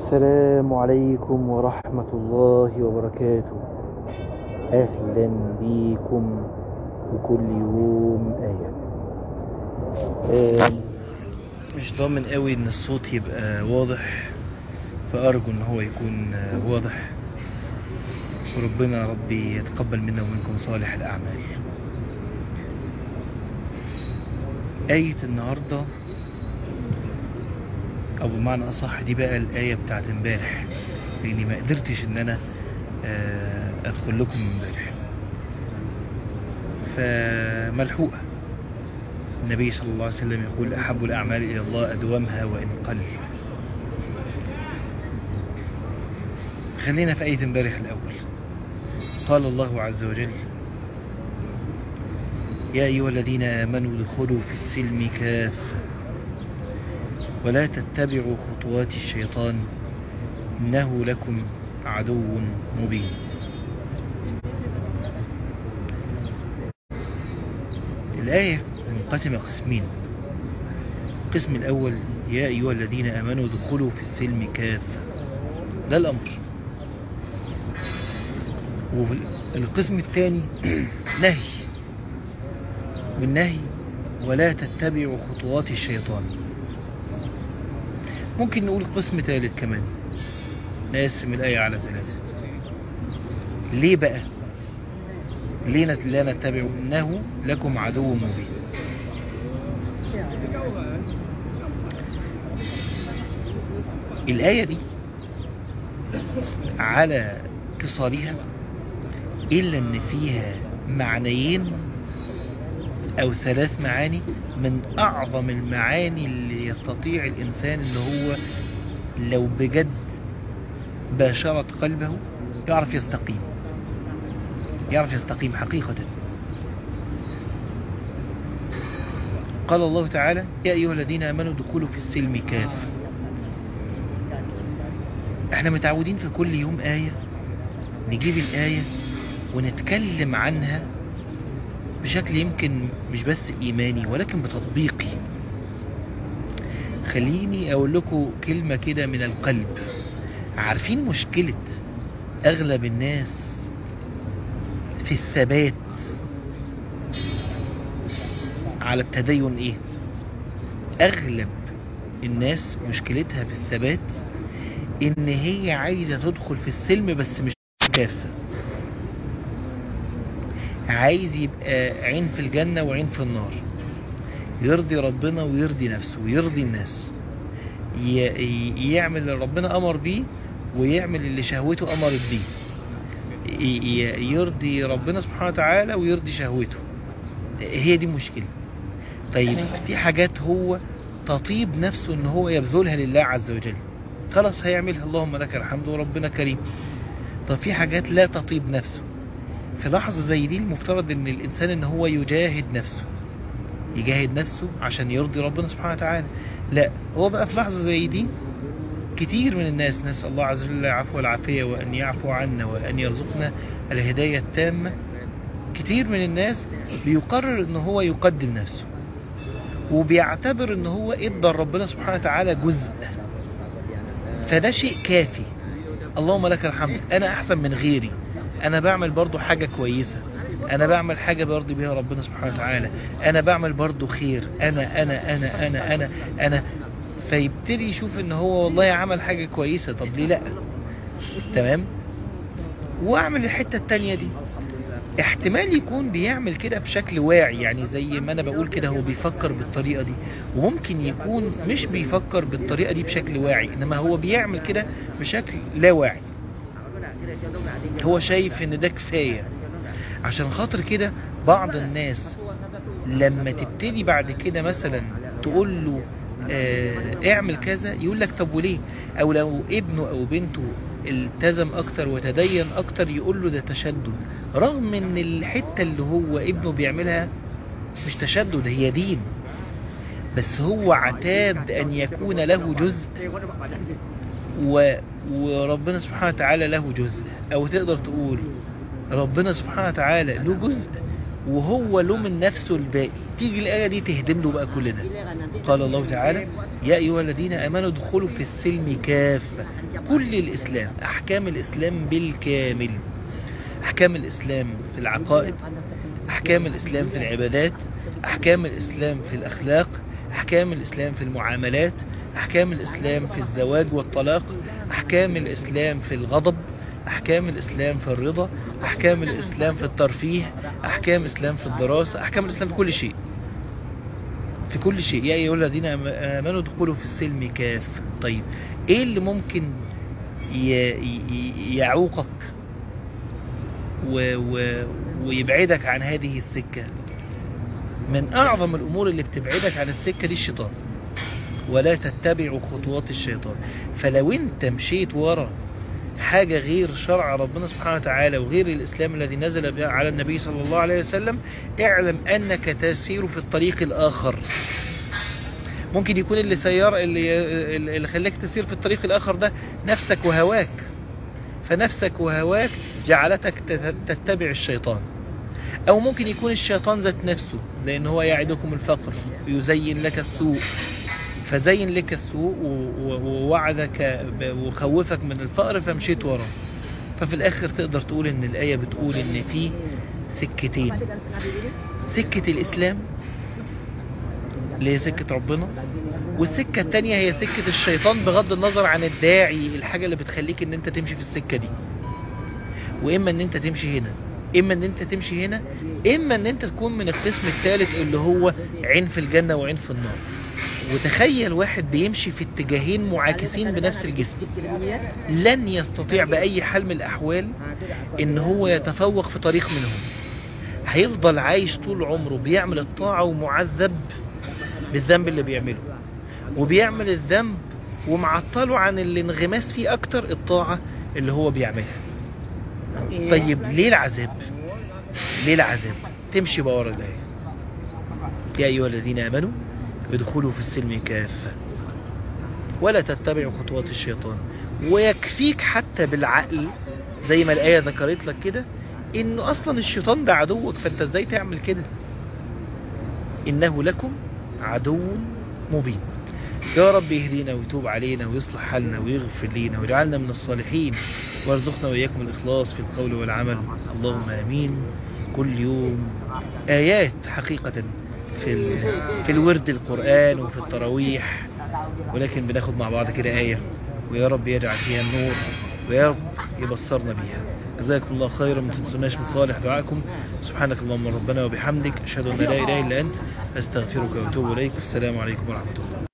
السلام عليكم ورحمة الله وبركاته أهلا بكم وكل يوم آية آه، مش ضامن قوي ان الصوت يبقى واضح فأرجو ان هو يكون آه، واضح وربنا ربي يتقبل منا ومنكم صالح الأعمال آية النهاردة أو بمعنى أصح دي بقى الآية بتاعت امبارح لأني ما قدرتش إن أنا آه، أدخل لكم امبارح فملحوقة النبي صلى الله عليه وسلم يقول أحب الأعمال إلى الله أدومها وإن قل خلينا في آية امبارح الأول قال الله عز وجل يا أيها الذين آمنوا ادخلوا في السلم كافة ولا تتبعوا خطوات الشيطان إنه لكم عدو مبين الآية منقسمة قسمين القسم الأول يا أيها الذين آمنوا ادخلوا في السلم كافة ده الأمر والقسم الثاني نهي والنهي ولا تتبعوا خطوات الشيطان ممكن نقول قسم ثالث كمان نقسم الآية على ثلاثة ليه بقى ليه نت- لا نتبع إنه لكم عدو مبين الآية دي على قصارها إلا أن فيها معنيين أو ثلاث معاني من أعظم المعاني اللي يستطيع الإنسان اللي هو لو بجد باشرت قلبه يعرف يستقيم يعرف يستقيم حقيقة قال الله تعالى يا أيها الذين آمنوا دخلوا في السلم كافة احنا متعودين في كل يوم آية نجيب الآية ونتكلم عنها بشكل يمكن مش بس إيماني ولكن بتطبيقي خليني أقول لكم كلمة كده من القلب عارفين مشكلة أغلب الناس في الثبات على التدين إيه أغلب الناس مشكلتها في الثبات إن هي عايزة تدخل في السلم بس مش كافة عايز يبقى عين في الجنة وعين في النار يرضي ربنا ويرضي نفسه ويرضي الناس ي- ي- يعمل اللي ربنا أمر بيه ويعمل اللي شهوته أمرت بيه ي- ي- يرضي ربنا سبحانه وتعالى ويرضي شهوته هي دي مشكلة طيب في حاجات هو تطيب نفسه ان هو يبذلها لله عز وجل خلاص هيعملها اللهم لك الحمد وربنا كريم طب في حاجات لا تطيب نفسه في لحظة زي دي المفترض ان الانسان ان هو يجاهد نفسه يجاهد نفسه عشان يرضي ربنا سبحانه وتعالى لا هو بقى في لحظة زي دي كتير من الناس نسأل الله عز وجل العفو والعافية وأن يعفو عنا وأن يرزقنا الهداية التامة كتير من الناس بيقرر ان هو يقدم نفسه وبيعتبر ان هو ادى ربنا سبحانه وتعالى جزء فده شيء كافي اللهم لك الحمد انا احسن من غيري انا بعمل برضو حاجة كويسة انا بعمل حاجة برضي بيها ربنا سبحانه وتعالى انا بعمل برضو خير انا انا انا انا انا انا فيبتدي يشوف ان هو والله عمل حاجة كويسة طب ليه لا تمام واعمل الحتة التانية دي احتمال يكون بيعمل كده بشكل واعي يعني زي ما انا بقول كده هو بيفكر بالطريقة دي وممكن يكون مش بيفكر بالطريقة دي بشكل واعي انما هو بيعمل كده بشكل لا واعي هو شايف ان ده كفاية عشان خاطر كده بعض الناس لما تبتدي بعد كده مثلا تقول له اه اعمل كذا يقول لك طب وليه او لو ابنه او بنته التزم اكتر وتدين اكتر يقول له ده تشدد رغم ان الحتة اللي هو ابنه بيعملها مش تشدد هي دين بس هو عتاد ان يكون له جزء و... وربنا سبحانه وتعالى له جزء او تقدر تقول ربنا سبحانه وتعالى له جزء وهو له من نفسه الباقي تيجي الآية دي تهدم له بقى كل ده قال الله تعالى يا أيها الذين آمنوا ادخلوا في السلم كافة كل الإسلام أحكام الإسلام بالكامل أحكام الإسلام في العقائد أحكام الإسلام في العبادات أحكام الإسلام في الأخلاق أحكام الإسلام في المعاملات أحكام الإسلام في الزواج والطلاق أحكام الإسلام في الغضب أحكام الإسلام في الرضا أحكام الإسلام في الترفيه أحكام الإسلام في الدراسة أحكام الإسلام في كل شيء في كل شيء يا أيها الذين آمنوا ادخلوا في السلم كافة طيب إيه اللي ممكن ي- ي- يعوقك و و ويبعدك عن هذه السكة من أعظم الأمور اللي بتبعدك عن السكة دي الشيطان ولا تتبعوا خطوات الشيطان فلو انت مشيت ورا حاجة غير شرع ربنا سبحانه وتعالى وغير الإسلام الذي نزل به على النبي صلى الله عليه وسلم اعلم أنك تسير في الطريق الآخر ممكن يكون اللي سيار اللي, اللي خلاك تسير في الطريق الآخر ده نفسك وهواك فنفسك وهواك جعلتك تت- تتبع الشيطان أو ممكن يكون الشيطان ذات نفسه لأن هو يعدكم الفقر ويزين لك السوء فزين لك السوء و- و- ووعدك ب- وخوفك من الفقر فمشيت وراه ففي الآخر تقدر تقول إن الآية بتقول إن في سكتين سكة الإسلام اللي هي سكة ربنا والسكة التانية هي سكة الشيطان بغض النظر عن الداعي الحاجة اللي بتخليك ان انت تمشي في السكة دي واما ان انت تمشي هنا اما ان انت تمشي هنا اما ان انت تكون من القسم الثالث اللي هو عين في الجنة وعين في النار وتخيل واحد بيمشي في اتجاهين معاكسين بنفس الجسم لن يستطيع بأي حال من الأحوال ان هو يتفوق في طريق منهم هيفضل عايش طول عمره بيعمل الطاعة ومعذب بالذنب اللي بيعمله وبيعمل الذنب ومعطله عن الانغماس فيه اكتر الطاعة اللي هو بيعملها طيب ليه العذاب ليه العذاب تمشي بقى ورا الآية يا أيها الذين آمنوا ادخلوا في السلم كافة ولا تتبعوا خطوات الشيطان ويكفيك حتى بالعقل زي ما الآية ذكرت لك كده إنه أصلا الشيطان ده عدوك فأنت إزاي تعمل كده إنه لكم عدو مبين يا رب يهدينا ويتوب علينا ويصلح حالنا ويغفر لينا ويجعلنا من الصالحين وارزقنا وإياكم الإخلاص في القول والعمل اللهم آمين كل يوم آيات حقيقة في ال... في الورد القرآن وفي التراويح ولكن بناخد مع بعض كده آية ويا رب يجعل فيها النور ويا رب يبصرنا بيها جزاكم الله خيرا ما تنسوناش من صالح دعائكم سبحانك اللهم ربنا وبحمدك أشهد أن لا إله إلا أنت أستغفرك وأتوب إليك السلام عليكم ورحمة الله